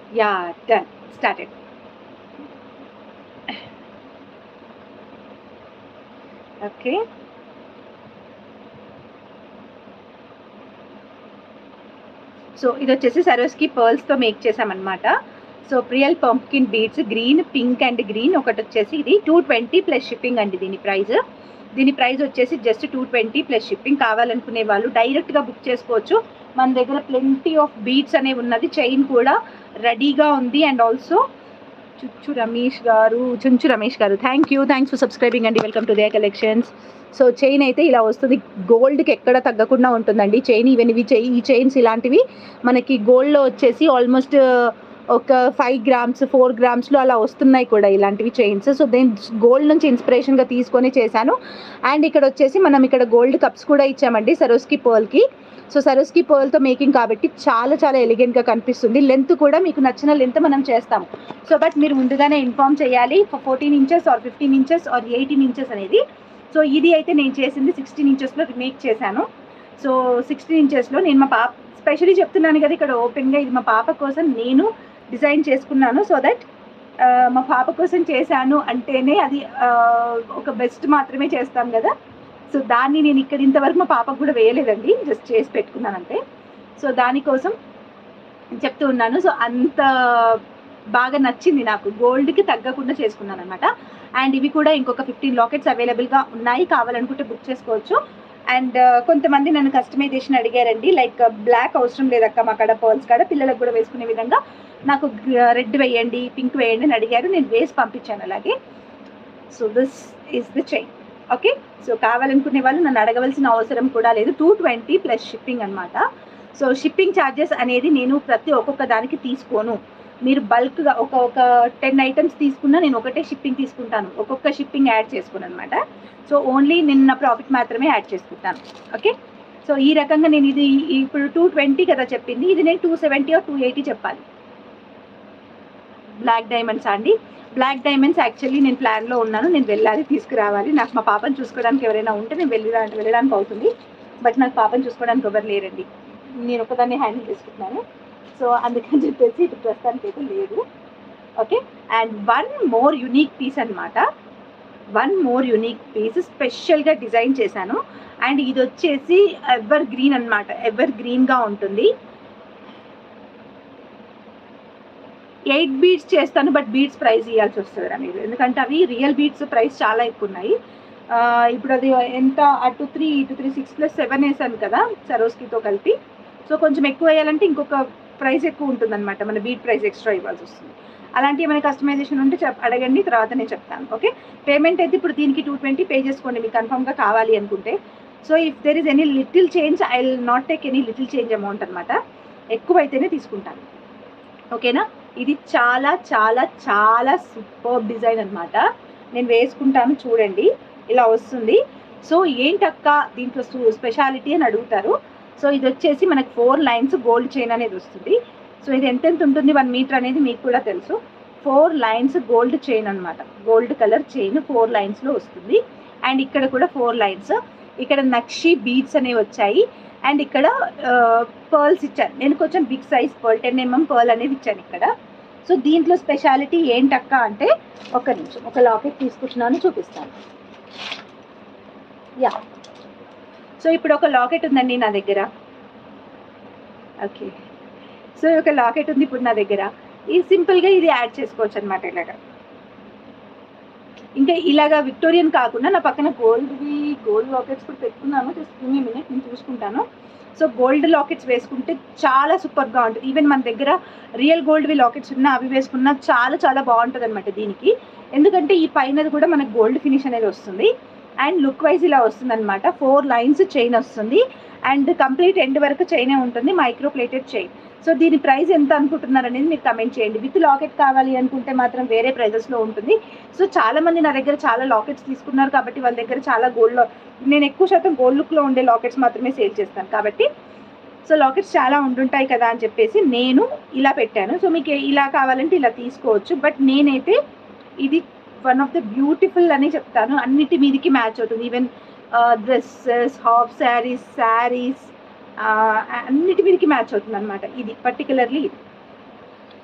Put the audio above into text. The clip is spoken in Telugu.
yeah done started okay so ఇది వచ్చేసి సరోస్కి పర్ల్స్తో మేక్ చేసామన్నమాట సో ప్రియల్ pumpkin beads green pink and green ఒకటి వచ్చేసి ఇది టూ ట్వంటీ ప్లస్ షిప్పింగ్ అండి దీని ప్రైస్ దీని ప్రైస్ వచ్చేసి just two twenty plus shipping కావాలనుకునే వాళ్ళు డైరెక్ట్గా బుక్ చేసుకోవచ్చు మన దగ్గర ప్లెంటీ ఆఫ్ బీడ్స్ అనేవి ఉన్నది చైన్ కూడా రెడీగా ఉంది అండ్ ఆల్సో చుచ్చు రమేష్ గారు చుంచు రమేష్ గారు thank you thanks for subscribing అండి welcome to the collections so chain అయితే ఇలా వస్తుంది గోల్డ్కి ఎక్కడ తగ్గకుండా ఉంటుందండి చైన్ ఈవెన్ ఇవి చై ఈ చైన్స్ ఇలాంటివి మనకి గోల్డ్లో వచ్చేసి ఆల్మోస్ట్ ఒక ఫైవ్ గ్రామ్స్ ఫోర్ గ్రామ్స్లో అలా వస్తున్నాయి కూడా ఇలాంటివి చైన్స్ సో నేను గోల్డ్ నుంచి ఇన్స్పిరేషన్గా తీసుకొని చేశాను అండ్ ఇక్కడ వచ్చేసి మనం ఇక్కడ గోల్డ్ కప్స్ కూడా ఇచ్చామండి సరోస్కి పర్ల్కి సో సరోస్కి పర్ల్తో మేకింగ్ కాబట్టి చాలా చాలా ఎలిగెంట్గా కనిపిస్తుంది లెంత్ కూడా మీకు నచ్చిన లెంత్ మనం చేస్తాము సో బట్ మీరు ముందుగానే ఇన్ఫామ్ చేయాలి fourteen inches or fifteen inches or eighteen inches అనేది సో ఇది అయితే నేను చేసింది సిక్స్టీన్ ఇంచెస్లో మేక్ చేశాను సో సిక్స్టీన్ ఇంచెస్లో నేను మా పాప స్పెషలీ చెప్తున్నాను కదా ఇక్కడ ఓపెన్గా ఇది మా పాప కోసం నేను డిజైన్ చేసుకున్నాను సో దట్ మా పాప కోసం చేశాను అంటేనే అది ఆ, ఒక బెస్ట్ మాత్రమే చేస్తాం కదా సో దాన్ని నేను ఇక్కడ ఇంతవరకు మా పాపకు కూడా వేయలేదండి జస్ట్ చేసి పెట్టుకున్నాను అంతే సో దానికోసం చెప్తూ ఉన్నాను సో అంత బాగా నచ్చింది నాకు గోల్డ్కి తగ్గకుండా చేసుకున్నాను అనమాట అండ్ ఇవి కూడా ఇంకొక ఫిఫ్టీన్ లాకెట్స్ అవైలబుల్గా ఉన్నాయి కావాలనుకుంటే బుక్ చేసుకోవచ్చు అండ్ కొంతమంది నన్ను కస్టమైజేషన్ అడిగారండి లైక్ బ్లాక్ అవసరం లేదక్క మా కాడ పర్ల్స్ కాడ పిల్లలకు కూడా వేసుకునే విధంగా నాకు రెడ్ వేయండి పింక్ వేయండి అని అడిగారు నేను వేసి పంపించాను అలాగే so this is the chain okay so కావాలనుకునే వాళ్ళు నన్ను అడగవలసిన అవసరం కూడా లేదు టూ ట్వంటీ ప్లస్ షిప్పింగ్ అనమాట సో షిప్పింగ్ ఛార్జెస్ అనేది నేను ప్రతి ఒక్కొక్క దానికి తీసుకోను మీరు బల్క్గా ఒక ఒక టెన్ ఐటమ్స్ తీసుకున్నా నేను ఒకటే షిప్పింగ్ తీసుకుంటాను ఒక్కొక్క షిప్పింగ్ యాడ్ చేసుకున్నాను అనమాట సో ఓన్లీ నిన్న ప్రాఫిట్ మాత్రమే యాడ్ చేసుకుంటాను ఓకే సో ఈ రకంగా నేను ఇది ఇప్పుడు టూ ట్వంటీ కదా చెప్పింది ఇది నేను టూ సెవెంటీ టూ ఎయిటీ చెప్పాలి బ్లాక్ డైమండ్స్ అండి బ్లాక్ డైమండ్స్ యాక్చువల్లీ నేను ప్లాన్లో ఉన్నాను నేను వెళ్ళాలి తీసుకురావాలి నాకు మా పాపను చూసుకోవడానికి ఎవరైనా ఉంటే నేను వెళ్ళి వెళ్ళడానికి అవుతుంది బట్ నాకు పాపను చూసుకోవడానికి ఎవరు లేరండి నేను ఒకదాన్ని హ్యాండిల్ చేసుకుంటున్నాను సో అందుకని చెప్పేసి ఇప్పుడు ప్రస్తుతానికి అయితే లేదు okay and one more unique piece అన్నమాట వన్ మోర్ యునీక్ పీస్ స్పెషల్గా డిజైన్ చేశాను అండ్ ఇది వచ్చేసి ఎవర్ గ్రీన్ అన్నమాట ఎవర్ గ్రీన్గా ఉంటుంది ఎయిట్ బీట్స్ చేస్తాను బట్ బీట్స్ ప్రైస్ ఇవ్వాల్సి వస్తుందిరా మీరు ఎందుకంటే అవి రియల్ బీట్స్ ప్రైస్ చాలా ఎక్కువ ఉన్నాయి ఆ, ఇప్పుడు అది ఎంత అటు త్రీ ఇటు త్రీ సిక్స్ ప్లస్ సెవెన్ వేసాను కదా సరోస్కితో కలిపి సో కొంచెం ఎక్కువ వేయాలంటే ఇంకొక ప్రైస్ ఎక్కువ ఉంటుందన్నమాట మన బీట్ ప్రైస్ ఎక్స్ట్రా ఇవ్వాల్సి వస్తుంది అలాంటి ఏమైనా కస్టమైజేషన్ ఉంటే చెప్ అడగండి తర్వాత నేను చెప్తాను ఓకే పేమెంట్ అయితే ఇప్పుడు దీనికి టూ ట్వంటీ పే చేసుకోండి మీకు కన్ఫర్మ్గా కావాలి అనుకుంటే so if there is any little change I will not take any little change amount అనమాట ఎక్కువ అయితేనే తీసుకుంటాను ఓకేనా ఇది చాలా చాలా చాలా సూపర్ డిజైన్ అన్నమాట నేను వేసుకుంటాను చూడండి ఇలా వస్తుంది సో ఏంటక్క దీంట్లో స్పెషాలిటీ అని అడుగుతారు సో ఇది వచ్చేసి మనకి ఫోర్ లైన్స్ గోల్డ్ చైన్ అనేది వస్తుంది సో ఇది ఎంతెంత ఉంటుంది వన్ మీటర్ అనేది మీకు కూడా తెలుసు ఫోర్ లైన్స్ గోల్డ్ చైన్ అన్నమాట గోల్డ్ కలర్ చైన్ ఫోర్ లైన్స్లో వస్తుంది అండ్ ఇక్కడ కూడా ఫోర్ లైన్స్ ఇక్కడ నక్షి బీడ్స్ అనేవి వచ్చాయి అండ్ ఇక్కడ పర్ల్స్ ఇచ్చాను నేను కొంచెం big size pearl ten MM pearl అనేది ఇచ్చాను ఇక్కడ సో దీంట్లో స్పెషాలిటీ ఏంటక్క అంటే ఒక నిమిషం ఒక లాకెట్ తీసుకుంటున్నాను చూపిస్తాను యా సో ఇప్పుడు ఒక లాకెట్ ఉందండి నా దగ్గర ఓకే సో ఒక లాకెట్ ఉంది ఇప్పుడు నా దగ్గర ఈ సింపుల్గా ఇది యాడ్ చేసుకోవచ్చు అనమాట ఇలాగా ఇంకా ఇలాగా విక్టోరియన్ కాకుండా నా పక్కన గోల్డ్వి గోల్డ్ లాకెట్స్ కూడా పెట్టుకున్నాను జస్ట్ మీ మినిట్ నేను చూసుకుంటాను సో గోల్డ్ లాకెట్స్ వేసుకుంటే చాలా సూపర్గా ఉంటుంది ఈవెన్ మన దగ్గర రియల్ గోల్డ్వి లాకెట్స్ ఉన్నా అవి వేసుకున్నా చాలా చాలా బాగుంటుంది అనమాట దీనికి ఎందుకంటే ఈ పైనది కూడా మనకు గోల్డ్ ఫినిష్ అనేది వస్తుంది అండ్ లుక్ వైజ్ ఇలా వస్తుంది అనమాట ఫోర్ లైన్స్ చైన్ వస్తుంది అండ్ కంప్లీట్ ఎండ్ వరకు చైనే ఉంటుంది మైక్రో ప్లేటెడ్ చైన్ సో దీని ప్రైస్ ఎంత అనుకుంటున్నారు అనేది మీరు కమెంట్ చేయండి విత్ లాకెట్ కావాలి అనుకుంటే మాత్రం వేరే ప్రైజెస్లో ఉంటుంది సో చాలా మంది నా దగ్గర చాలా లాకెట్స్ తీసుకున్నారు కాబట్టి వాళ్ళ దగ్గర చాలా గోల్డ్లో నేను ఎక్కువ శాతం గోల్డ్ లుక్లో ఉండే లాకెట్స్ మాత్రమే సేల్ చేస్తాను కాబట్టి సో లాకెట్స్ చాలా ఉండుంటాయి కదా అని చెప్పేసి నేను ఇలా పెట్టాను సో మీకు ఇలా కావాలంటే ఇలా తీసుకోవచ్చు బట్ నేనైతే ఇది వన్ ఆఫ్ ద బ్యూటిఫుల్ అని చెప్తాను అన్నిటి మీదకి మ్యాచ్ అవుతుంది even dresses half saris saris అన్నిటి మీదకి మ్యాచ్ అవుతుంది అనమాట ఇది పర్టికులర్లీ ఇది